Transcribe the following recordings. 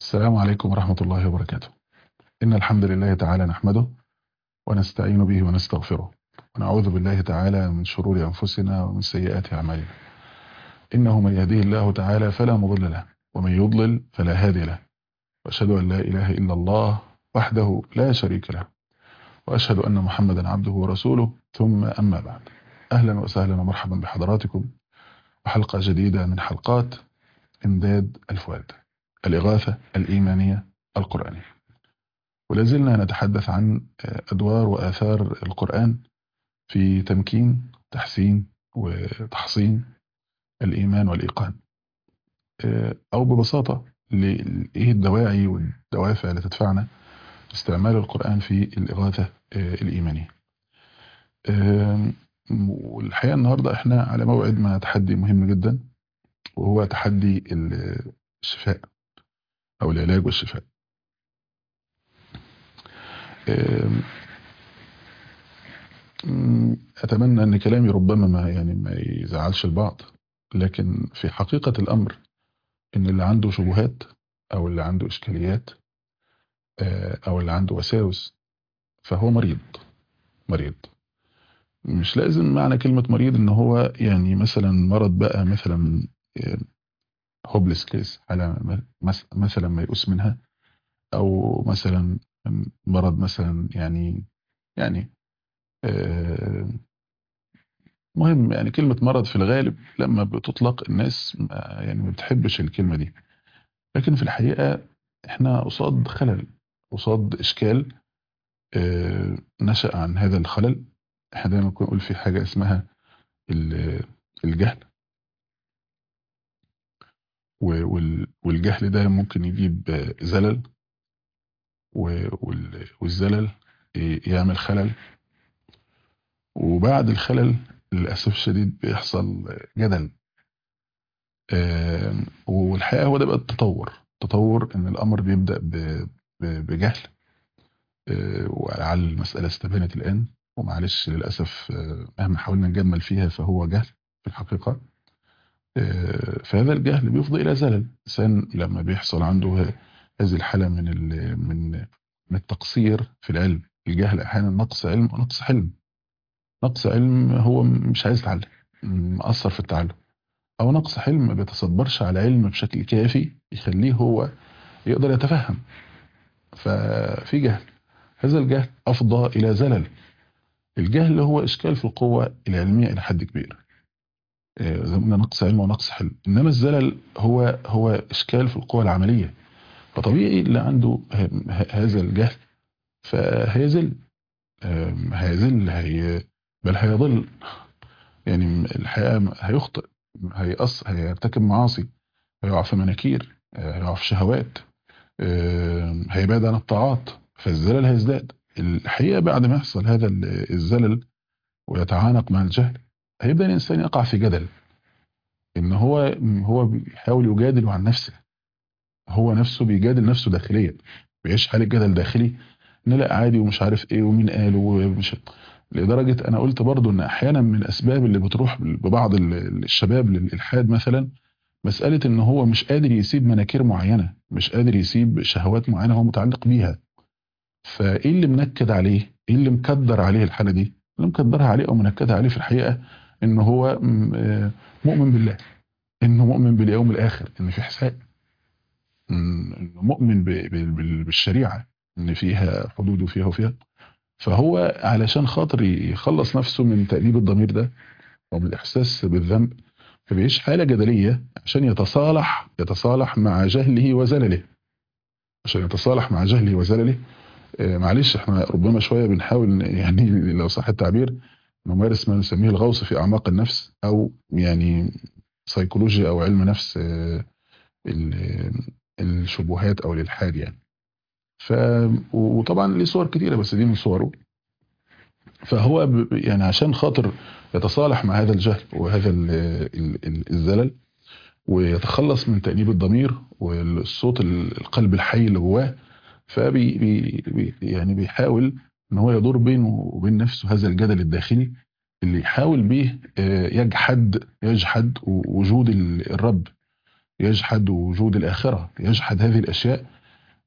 السلام عليكم ورحمة الله وبركاته إن الحمد لله تعالى نحمده ونستعين به ونستغفره ونعوذ بالله تعالى من شرور أنفسنا ومن سيئات أعمالنا إنه من يهديه الله تعالى فلا مضل له ومن يضلل فلا هادي له وأشهد أن لا إله إلا الله وحده لا شريك له وأشهد أن محمدا عبده ورسوله ثم أما بعد أهلا وسهلا ومرحبا بحضراتكم وحلقة جديدة من حلقات إمداد الفؤاد الإغاثة الإيمانية القرآنية ولازلنا نتحدث عن أدوار وآثار القرآن في تمكين تحسين وتحصين الإيمان والإيقان أو ببساطة إيه الدواعي والدوافع اللي تدفعنا استعمال القرآن في الإغاثة الإيمانية والحقيقة النهاردة احنا على موعد مع تحدي مهم جدا وهو تحدي الشفاء أو العلاج والشفاء أتمنى أن كلامي ربما ما يعني ما يزعلش البعض لكن في حقيقة الأمر إن اللي عنده شبهات أو اللي عنده إشكاليات أو اللي عنده وساوس فهو مريض مريض مش لازم معنى كلمة مريض إن هو يعني مثلا مرض بقى مثلا هوبلس كيس على مثلا ما يقوس منها أو مثلا مرض مثلا يعني يعني مهم يعني كلمة مرض في الغالب لما بتطلق الناس يعني ما بتحبش الكلمة دي لكن في الحقيقة احنا قصاد خلل قصاد إشكال نشأ عن هذا الخلل احنا دايما نقول في حاجة اسمها الجهل والجهل ده ممكن يجيب زلل والزلل يعمل خلل وبعد الخلل للأسف الشديد بيحصل جدل والحقيقة هو ده بقى التطور تطور ان الامر بيبدأ بجهل ولعل المسألة استبانت الآن ومعلش للأسف مهما حاولنا نجمل فيها فهو جهل في الحقيقة فهذا الجهل بيفضي إلى زلل الإنسان لما بيحصل عنده هذه الحالة من من من التقصير في العلم الجهل أحيانا نقص علم ونقص حلم نقص علم هو مش عايز يتعلم مقصر في التعلم أو نقص حلم ما بيتصبرش على علم بشكل كافي يخليه هو يقدر يتفهم ففي جهل هذا الجهل أفضى إلى زلل الجهل هو إشكال في القوة العلمية إلى حد كبير زي ما نقص علم ونقص حلم إنما الزلل هو هو إشكال في القوة العملية فطبيعي اللي عنده هذا الجهل فهيزل هيزل هي بل هيضل يعني الحقيقة هيخطئ هيقص هيرتكب معاصي هيقع في مناكير هيقع في شهوات هيبعد عن الطاعات فالزلل هيزداد الحقيقة بعد ما يحصل هذا الزلل ويتعانق مع الجهل هيبدأ الإنسان يقع في جدل إن هو هو بيحاول يجادل عن نفسه هو نفسه بيجادل نفسه داخليا بيعيش حالة جدل داخلي إن لا عادي ومش عارف إيه ومين قال ومش لدرجة أنا قلت برضو إن أحيانا من الأسباب اللي بتروح ببعض الشباب للإلحاد مثلا مسألة إن هو مش قادر يسيب مناكير معينة مش قادر يسيب شهوات معينة هو متعلق بيها فإيه اللي منكد عليه إيه اللي مكدر عليه الحالة دي اللي مكدرها عليه أو منكدها عليه في الحقيقة إن هو مؤمن بالله إنه مؤمن باليوم الآخر إن في حساب إنه مؤمن بالشريعة إن فيها حدود وفيها وفيها فهو علشان خاطر يخلص نفسه من تأديب الضمير ده ومن الإحساس بالذنب فبيعيش حالة جدلية عشان يتصالح يتصالح مع جهله وزلله عشان يتصالح مع جهله وزلله معلش احنا ربما شوية بنحاول يعني لو صح التعبير نمارس ما نسميه الغوص في أعماق النفس أو يعني سيكولوجيا أو علم نفس الشبهات أو الإلحاد يعني ف وطبعا ليه صور كتيرة بس دي من صوره فهو يعني عشان خاطر يتصالح مع هذا الجهل وهذا الزلل ويتخلص من تأنيب الضمير والصوت القلب الحي اللي جواه فبي بي يعني بيحاول ان هو يدور بينه وبين نفسه هذا الجدل الداخلي اللي يحاول به يجحد يجحد وجود الرب يجحد وجود الآخرة يجحد هذه الأشياء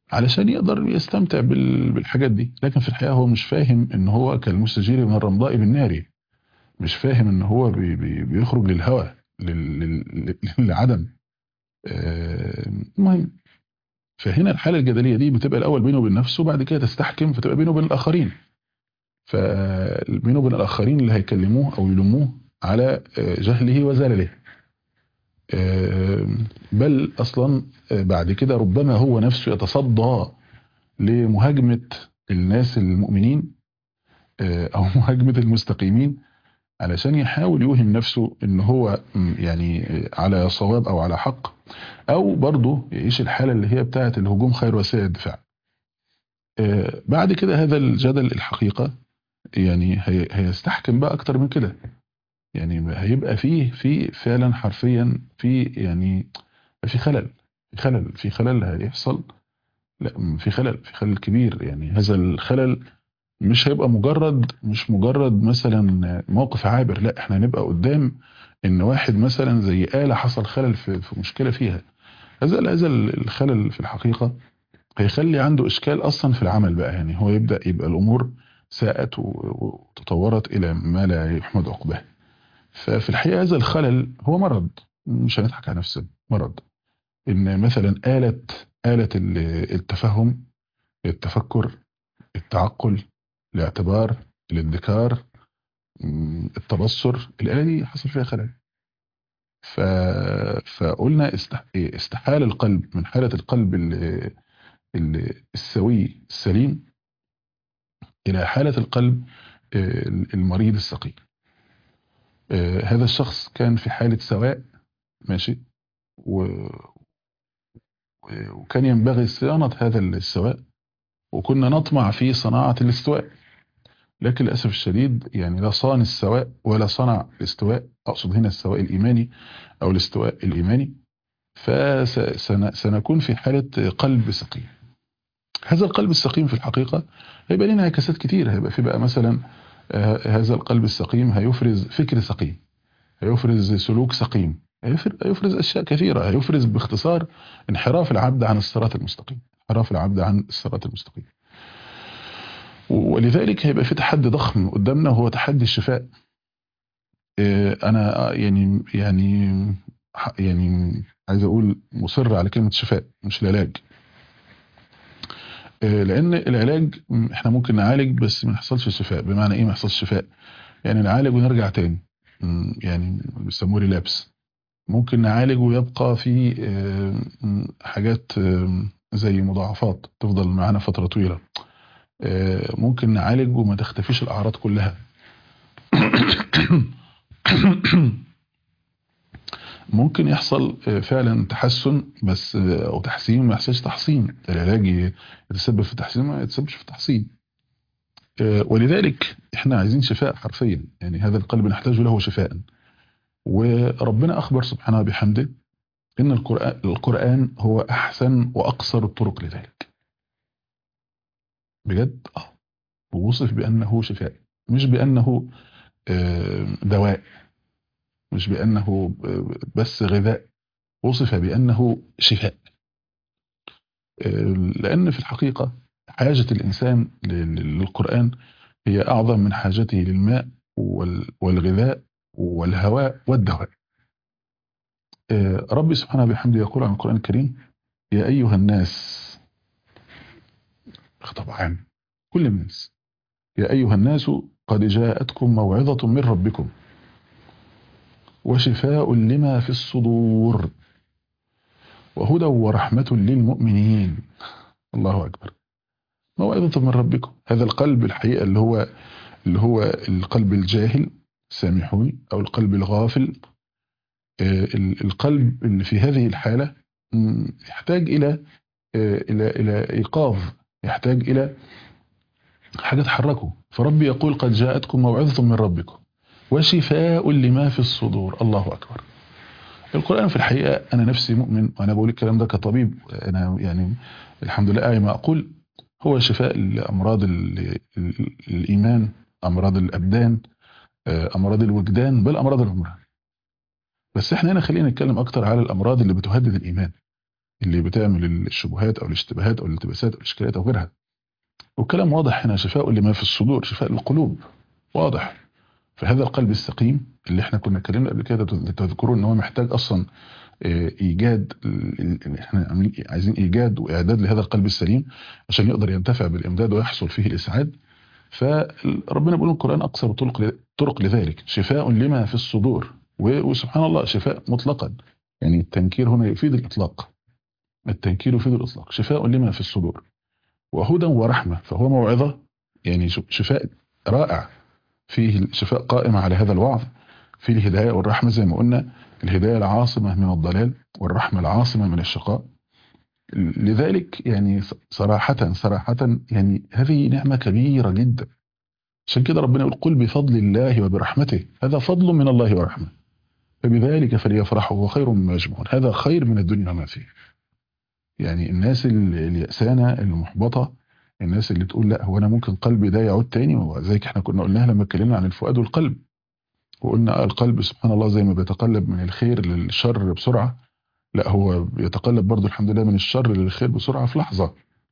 علشان يقدر يستمتع بال- بالحاجات دي لكن في الحقيقة هو مش فاهم ان هو كالمستجير من الرمضاء بالنار مش فاهم ان هو بي بي بيخرج للهوى لل- لل- للعدم آه، المهم فهنا الحالة الجدلية دي بتبقى الأول بينه وبين نفسه وبعد كده تستحكم فتبقى بينه وبين الآخرين فبينه وبين الآخرين اللي هيكلموه أو يلوموه على آه، جهله وزلله آه، بل أصلا آه، بعد كده ربما هو نفسه يتصدى لمهاجمة الناس المؤمنين آه، أو مهاجمة المستقيمين علشان يحاول يوهم نفسه ان هو م، يعني آه، على صواب او على حق او برضه يعيش الحالة اللي هي بتاعة الهجوم خير وسائل الدفاع آه، بعد كده هذا الجدل الحقيقة يعني هي- هيستحكم بقى اكتر من كده يعني هيبقى فيه في فعلا حرفيا في يعني في خلل في خلل في خلل هيحصل لا في خلل في خلل كبير يعني هذا الخلل مش هيبقى مجرد مش مجرد مثلا موقف عابر لا احنا هنبقى قدام ان واحد مثلا زي آلة حصل خلل في, في مشكلة فيها هذا هذا الخلل في الحقيقة هيخلي عنده اشكال اصلا في العمل بقى يعني هو يبدأ يبقى الامور ساءت و- وتطورت الى ما لا يحمد عقباه ففي الحقيقة هذا الخلل هو مرض مش هنضحك على نفسنا مرض ان مثلا آلة آلة ال- التفهم التفكر التعقل الاعتبار الادكار م، التبصر الآلة دي حصل فيها خلل ف... فقلنا است... استحال القلب من حالة القلب ال... ال... السوي السليم إلى حالة القلب آه، المريض السقيم آه، هذا الشخص كان في حالة سواء ماشي و... و- وكان ينبغي صيانة هذا السواء وكنا نطمع في صناعة الاستواء لكن للأسف الشديد يعني لا صان السواء ولا صنع الاستواء أقصد هنا السواء الإيماني أو الاستواء الإيماني فسنكون في حالة قلب سقيم هذا القلب السقيم في الحقيقة هيبقى لنا انعكاسات كتير هيبقى في بقى مثلا آه، هذا القلب السقيم هيفرز فكر سقيم هيفرز سلوك سقيم هيفر- هيفرز أشياء كثيرة هيفرز باختصار انحراف العبد عن الصراط المستقيم انحراف العبد عن الصراط المستقيم ولذلك هيبقى في تحدي ضخم قدامنا وهو تحدي الشفاء آه، انا آه، يعني يعني ح- يعني عايز اقول مصر على كلمة شفاء مش العلاج آه، لان العلاج م، احنا ممكن نعالج بس ما يحصلش شفاء بمعنى ايه ما يحصلش شفاء يعني نعالج ونرجع تاني م، يعني بيسموه ريلابس ممكن نعالج ويبقى في آه، م، حاجات آه، زي مضاعفات تفضل معانا فترة طويلة آه، ممكن نعالج وما تختفيش الأعراض كلها ممكن يحصل آه، فعلا تحسن بس آه، أو تحسين ما يحصلش تحصين العلاج يتسبب في تحسين ما يتسببش في تحسين آه، ولذلك احنا عايزين شفاء حرفيا يعني هذا القلب نحتاج له شفاء وربنا أخبر سبحانه بحمده إن القرآن, القرآن هو أحسن وأقصر الطرق لذلك بجد اه ووصف بأنه شفاء مش بأنه آه، دواء مش بأنه آه، بس غذاء وصف بأنه شفاء آه، لأن في الحقيقة حاجة الإنسان لل- للقرآن هي أعظم من حاجته للماء وال- والغذاء والهواء والدواء آه، ربي سبحانه بحمده يقول عن القرآن الكريم يا أيها الناس خطاب عام كل الناس يا أيها الناس قد جاءتكم موعظة من ربكم وشفاء لما في الصدور وهدى ورحمة للمؤمنين الله أكبر موعظة من ربكم هذا القلب الحقيقة اللي هو اللي هو القلب الجاهل سامحوني أو القلب الغافل آه، ال- القلب اللي في هذه الحالة م، يحتاج إلى آه، إلى إلى إيقاظ يحتاج إلى حاجة تحركه فربي يقول قد جاءتكم موعظة من ربكم وشفاء لما في الصدور الله أكبر القرآن في الحقيقة أنا نفسي مؤمن وأنا بقول الكلام ده كطبيب أنا يعني الحمد لله أعي ما أقول هو شفاء لأمراض ال- ال- الإيمان أمراض الأبدان آه، أمراض الوجدان بل أمراض العمر بس احنا هنا خلينا نتكلم أكتر على الأمراض اللي بتهدد الإيمان اللي بتعمل الشبهات او الاشتباهات او الالتباسات او الاشكالات او غيرها والكلام واضح هنا شفاء لما في الصدور شفاء للقلوب واضح فهذا القلب السقيم اللي احنا كنا اتكلمنا قبل كده تذكروا ان هو محتاج اصلا ايجاد احنا عايزين ايجاد واعداد لهذا القلب السليم عشان يقدر ينتفع بالامداد ويحصل فيه الاسعاد فربنا بيقول القران اقصر طرق طرق لذلك شفاء لما في الصدور وسبحان الله شفاء مطلقا يعني التنكير هنا يفيد الاطلاق التنكير يفيد الاطلاق شفاء لما في الصدور وهدى ورحمه فهو موعظه يعني شفاء رائع فيه الشفاء قائم على هذا الوعظ فيه الهدايه والرحمه زي ما قلنا الهدايه العاصمه من الضلال والرحمه العاصمه من الشقاء لذلك يعني صراحة صراحة يعني هذه نعمة كبيرة جدا عشان كده ربنا يقول قل بفضل الله وبرحمته هذا فضل من الله ورحمة فبذلك فليفرحوا هو خير مما يجمعون هذا خير من الدنيا وما فيه يعني الناس اليأسانة المحبطة الناس اللي تقول لا هو انا ممكن قلبي ده يعود تاني وزيك احنا كنا قلناها لما اتكلمنا عن الفؤاد والقلب وقلنا القلب سبحان الله زي ما بيتقلب من الخير للشر بسرعة لا هو بيتقلب برضو الحمد لله من الشر للخير بسرعة في لحظة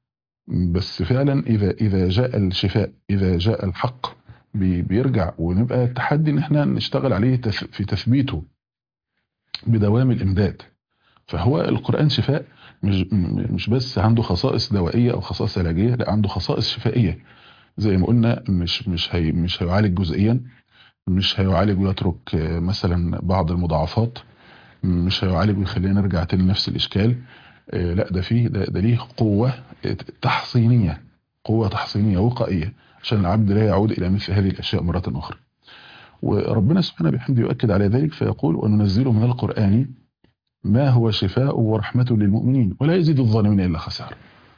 بس فعلا إذا إذا جاء الشفاء إذا جاء الحق بيرجع ونبقى التحدي ان احنا نشتغل عليه في تثبيته بدوام الإمداد فهو القرآن شفاء مش مش بس عنده خصائص دوائية أو خصائص علاجية لا عنده خصائص شفائية زي ما قلنا مش مش هي مش هيعالج جزئيا مش هيعالج ويترك مثلا بعض المضاعفات مش هيعالج ويخلينا نرجع تاني لنفس الإشكال لا ده فيه ده, ده ليه قوة تحصينية قوة تحصينية وقائية عشان العبد لا يعود إلى مثل هذه الأشياء مرة أخرى وربنا سبحانه بحمده يؤكد على ذلك فيقول وننزله من القرآن ما هو شفاء ورحمة للمؤمنين ولا يزيد الظالمين إلا خسارة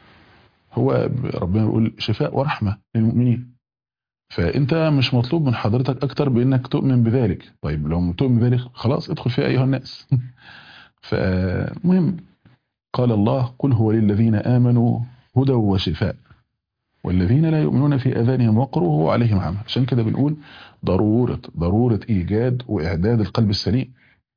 هو ربنا يقول شفاء ورحمة للمؤمنين فأنت مش مطلوب من حضرتك أكتر بأنك تؤمن بذلك طيب لو تؤمن بذلك خلاص ادخل فيها أيها الناس فمهم قال الله قل هو للذين آمنوا هدى وشفاء والذين لا يؤمنون في أذانهم وقر وهو عليهم عمى عشان كده بنقول ضرورة ضرورة إيجاد وإعداد القلب السليم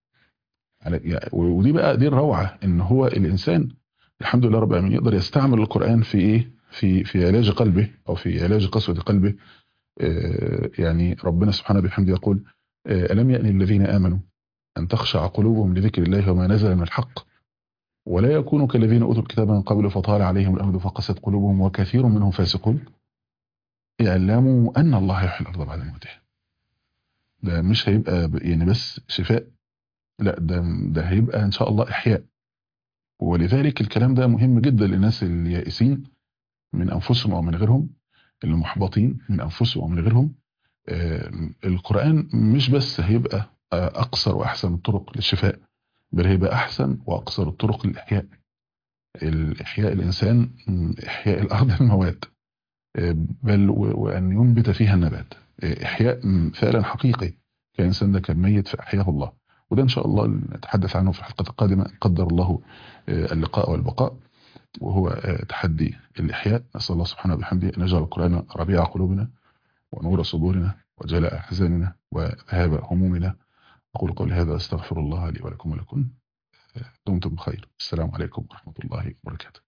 ودي بقى دي الروعة ان هو الانسان الحمد لله رب العالمين يقدر يستعمل القرآن في ايه في في علاج قلبه او في علاج قسوة قلبه آه يعني ربنا سبحانه بحمده يقول آه ألم يأن الذين آمنوا أن تخشع قلوبهم لذكر الله وما نزل من الحق ولا يكونوا كالذين أوتوا الكتاب من قبل فطال عليهم الأمد فقست قلوبهم وكثير منهم فاسقون اعلموا أن الله يحيي الأرض بعد موتها ده مش هيبقى يعني بس شفاء لا ده ده هيبقى ان شاء الله احياء ولذلك الكلام ده مهم جدا للناس اليائسين من انفسهم او من غيرهم اللي محبطين من انفسهم او من غيرهم آه القرآن مش بس هيبقى آه اقصر واحسن الطرق للشفاء بل هيبقى احسن واقصر الطرق للاحياء الاحياء الانسان احياء الارض المواد آه بل وان ينبت فيها النبات احياء فعلا حقيقي كإنسان ده كان ميت فأحياه الله وده إن شاء الله نتحدث عنه في الحلقة القادمة قدر الله اللقاء والبقاء وهو تحدي الإحياء نسأل الله سبحانه وبحمده أن يجعل القرآن ربيع قلوبنا ونور صدورنا وجلاء أحزاننا وذهاب همومنا أقول قولي هذا أستغفر الله لي ولكم ولكم دمتم بخير السلام عليكم ورحمة الله وبركاته